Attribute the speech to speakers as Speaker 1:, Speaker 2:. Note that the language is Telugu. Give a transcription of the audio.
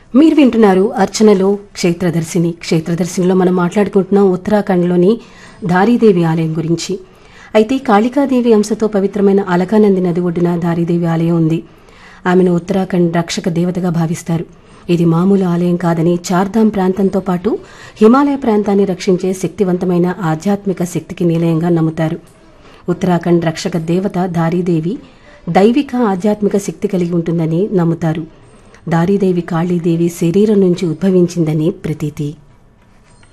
Speaker 1: మీరు వింటున్నారు అర్చనలో క్షేత్రదర్శిని క్షేత్రదర్శినిలో మనం మాట్లాడుకుంటున్నాం ఉత్తరాఖండ్లోని దారీదేవి ఆలయం గురించి అయితే కాళికాదేవి అంశతో పవిత్రమైన అలకానంది నది ఒడ్డున దారీదేవి ఆలయం ఉంది ఆమెను ఉత్తరాఖండ్ రక్షక దేవతగా భావిస్తారు ఇది మామూలు ఆలయం కాదని చార్ధామ్ ప్రాంతంతో పాటు హిమాలయ ప్రాంతాన్ని రక్షించే శక్తివంతమైన ఆధ్యాత్మిక శక్తికి నిలయంగా నమ్ముతారు ఉత్తరాఖండ్ రక్షక దేవత దారీదేవి దైవిక ఆధ్యాత్మిక శక్తి కలిగి ఉంటుందని నమ్ముతారు దారీదేవి కాళీదేవి శరీరం నుంచి ఉద్భవించిందని ప్రతీతి